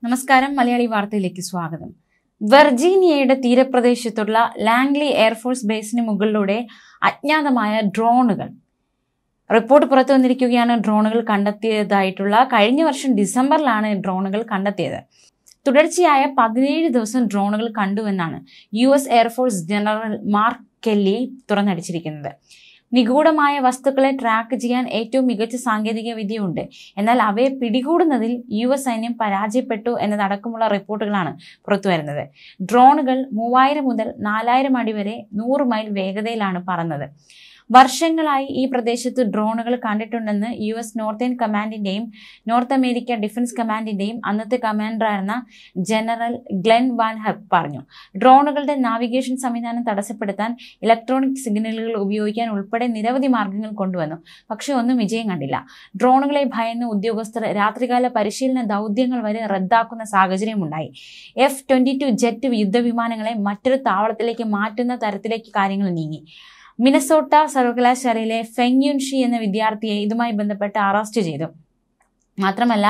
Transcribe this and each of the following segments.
നമസ്കാരം മലയാളി വാർത്തയിലേക്ക് സ്വാഗതം വെർജീനിയയുടെ തീരപ്രദേശത്തുള്ള ലാംഗ്ലി എയർഫോഴ്സ് ബേസിന് മുകളിലൂടെ അജ്ഞാതമായ ഡ്രോണുകൾ റിപ്പോർട്ട് പുറത്തു വന്നിരിക്കുകയാണ് ഡ്രോണുകൾ കണ്ടെത്തിയതായിട്ടുള്ള കഴിഞ്ഞ വർഷം ഡിസംബറിലാണ് ഡ്രോണുകൾ കണ്ടെത്തിയത് തുടർച്ചയായ പതിനേഴ് ദിവസം ഡ്രോണുകൾ കണ്ടുവെന്നാണ് U S air force general Mark Kelly തുറന്നടിച്ചിരിക്കുന്നത് നിഗൂഢമായ വസ്തുക്കളെ ട്രാക്ക് ചെയ്യാൻ ഏറ്റവും മികച്ച സാങ്കേതിക വിദ്യയുണ്ട് എന്നാൽ അവയെ പിടികൂടുന്നതിൽ യു എസ് സൈന്യം പരാജയപ്പെട്ടു എന്നതടക്കമുള്ള റിപ്പോർട്ടുകളാണ് പുറത്തുവരുന്നത് ഡ്രോണുകൾ മൂവായിരം മുതൽ നാലായിരം അടി വരെ നൂറ് മൈൽ വേഗതയിലാണ് പറന്നത് വർഷങ്ങളായി ഈ പ്രദേശത്ത് ഡ്രോണുകൾ കണ്ടിട്ടുണ്ടെന്ന് യു എസ് നോർത്തേൺ കമാൻഡിന്റെയും നോർത്ത് അമേരിക്ക ഡിഫൻസ് കമാൻഡിന്റെയും അന്നത്തെ കമാൻഡറായിരുന്ന ജനറൽ ഗ്ലെൻ വാൻ ഹെപ്പ് പറഞ്ഞു ഡ്രോണുകളുടെ നാവിഗേഷൻ സംവിധാനം തടസ്സപ്പെടുത്താൻ ഇലക്ട്രോണിക് സിഗ്നലുകൾ ഉപയോഗിക്കാൻ ഉൾപ്പെടെ നിരവധി മാർഗങ്ങൾ കൊണ്ടുവന്നു പക്ഷേ ഒന്നും വിജയം കണ്ടില്ല ഡ്രോണുകളെ ഭയന്ന് ഉദ്യോഗസ്ഥർ രാത്രികാല പരിശീലന ദൗത്യങ്ങൾ വരെ റദ്ദാക്കുന്ന സാഹചര്യമുണ്ടായി എഫ് ട്വന്റി ടു ജെറ്റ് യുദ്ധവിമാനങ്ങളെ മറ്റൊരു താവളത്തിലേക്ക് മാറ്റുന്ന തരത്തിലേക്ക് കാര്യങ്ങൾ നീങ്ങി മിനസോട്ട സർവകലാശാലയിലെ ഫെങ് യുൻഷി എന്ന വിദ്യാർത്ഥിയെ ഇതുമായി ബന്ധപ്പെട്ട് അറസ്റ്റ് ചെയ്തു മാത്രമല്ല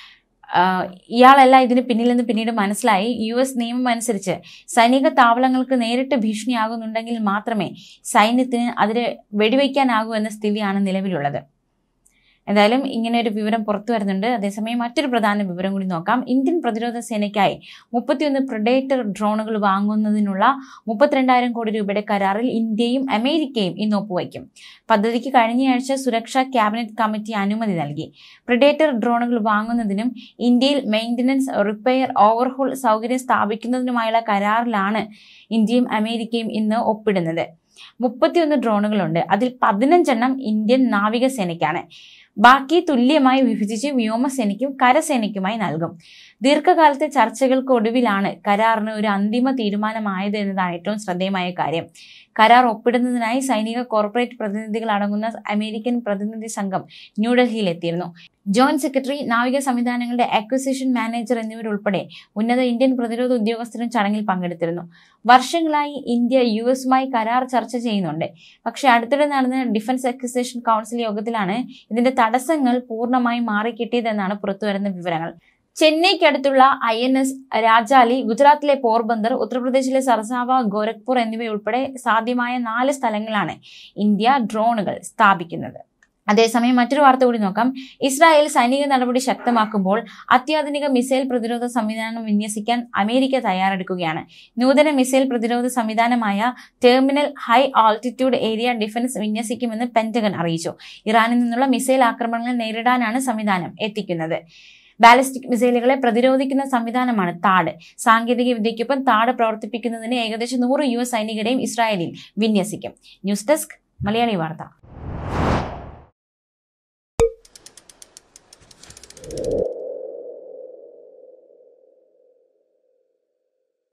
ആഹ് ഇയാളല്ല ഇതിന് പിന്നിലെന്ന് പിന്നീട് മനസ്സിലായി യു എസ് നിയമം അനുസരിച്ച് സൈനിക താവളങ്ങൾക്ക് നേരിട്ട് ഭീഷണിയാകുന്നുണ്ടെങ്കിൽ മാത്രമേ സൈന്യത്തിന് അതിനെ വെടിവെക്കാനാകൂ എന്ന സ്ഥിതിയാണ് നിലവിലുള്ളത് എന്തായാലും ഇങ്ങനെ ഒരു വിവരം പുറത്തു വരുന്നുണ്ട് അതേസമയം മറ്റൊരു പ്രധാന വിവരം കൂടി നോക്കാം ഇന്ത്യൻ പ്രതിരോധ സേനയ്ക്കായി മുപ്പത്തിയൊന്ന് പ്രൊഡേറ്റർ ഡ്രോണുകൾ വാങ്ങുന്നതിനുള്ള മുപ്പത്തിരണ്ടായിരം കോടി രൂപയുടെ കരാറിൽ ഇന്ത്യയും അമേരിക്കയും ഇന്ന് ഒപ്പുവയ്ക്കും പദ്ധതിക്ക് കഴിഞ്ഞയാഴ്ച സുരക്ഷാ ക്യാബിനറ്റ് കമ്മിറ്റി അനുമതി നൽകി പ്രൊഡേറ്റർ ഡ്രോണുകൾ വാങ്ങുന്നതിനും ഇന്ത്യയിൽ മെയിൻ്റനൻസ് റിപ്പയർ ഓവർഹോൾ സൗകര്യം സ്ഥാപിക്കുന്നതിനുമായുള്ള കരാറിലാണ് ഇന്ത്യയും അമേരിക്കയും ഇന്ന് ഒപ്പിടുന്നത് മുപ്പത്തിയൊന്ന് ഡ്രോണുകളുണ്ട് അതിൽ പതിനഞ്ചെണ്ണം ഇന്ത്യൻ നാവികസേനയ്ക്കാണ് ബാക്കി തുല്യമായി വിഭജിച്ച് വ്യോമസേനയ്ക്കും കരസേനയ്ക്കുമായി നൽകും ദീർഘകാലത്തെ ചർച്ചകൾക്ക് ഒടുവിലാണ് കരാറിന് ഒരു അന്തിമ തീരുമാനമായത് എന്നതാണ് ഏറ്റവും ശ്രദ്ധേയമായ കാര്യം കരാർ ഒപ്പിടുന്നതിനായി സൈനിക കോർപ്പറേറ്റ് പ്രതിനിധികൾ അടങ്ങുന്ന അമേരിക്കൻ പ്രതിനിധി സംഘം ന്യൂഡൽഹിയിൽ എത്തിയിരുന്നു ജോയിന്റ് സെക്രട്ടറി നാവിക സംവിധാനങ്ങളുടെ അക്വിസിഷൻ മാനേജർ എന്നിവരുൾപ്പെടെ ഉന്നത ഇന്ത്യൻ പ്രതിരോധ ഉദ്യോഗസ്ഥരും ചടങ്ങിൽ പങ്കെടുത്തിരുന്നു വർഷങ്ങളായി ഇന്ത്യ യു എസുമായി കരാർ ചർച്ച ചെയ്യുന്നുണ്ട് പക്ഷേ അടുത്തിടെ നടന്ന ഡിഫൻസ് അക്വിസിഷൻ കൗൺസിൽ യോഗത്തിലാണ് ഇതിന്റെ തടസ്സങ്ങൾ പൂർണ്ണമായും മാറിക്കിട്ടിയതെന്നാണ് പുറത്തുവരുന്ന വിവരങ്ങൾ ചെന്നൈക്കടുത്തുള്ള ഐ എൻ എസ് രാജാലി ഗുജറാത്തിലെ പോർബന്ദർ ഉത്തർപ്രദേശിലെ സർസാവ ഗോരഖ്പൂർ എന്നിവയുൾപ്പെടെ സാധ്യമായ നാല് സ്ഥലങ്ങളാണ് ഇന്ത്യ ഡ്രോണുകൾ സ്ഥാപിക്കുന്നത് അതേസമയം മറ്റൊരു വാർത്ത കൂടി നോക്കാം ഇസ്രായേൽ സൈനിക നടപടി ശക്തമാക്കുമ്പോൾ അത്യാധുനിക മിസൈൽ പ്രതിരോധ സംവിധാനം വിന്യസിക്കാൻ അമേരിക്ക തയ്യാറെടുക്കുകയാണ് നൂതന മിസൈൽ പ്രതിരോധ സംവിധാനമായ terminal high altitude area defence വിന്യസിക്കുമെന്ന് പെന്റഗൺ അറിയിച്ചു ഇറാനിൽ നിന്നുള്ള മിസൈൽ ആക്രമണങ്ങൾ നേരിടാനാണ് സംവിധാനം എത്തിക്കുന്നത് ബാലിസ്റ്റിക് മിസൈലുകളെ പ്രതിരോധിക്കുന്ന സംവിധാനമാണ് താഡ് സാങ്കേതിക വിദ്യയ്ക്കൊപ്പം താഡ് പ്രവർത്തിപ്പിക്കുന്നതിന് ഏകദേശം നൂറ് യു എസ് സൈനികരെയും ഇസ്രായേലിൽ വിന്യസിക്കും ന്യൂസ് ഡെസ്ക് മലയാളി വാർത്ത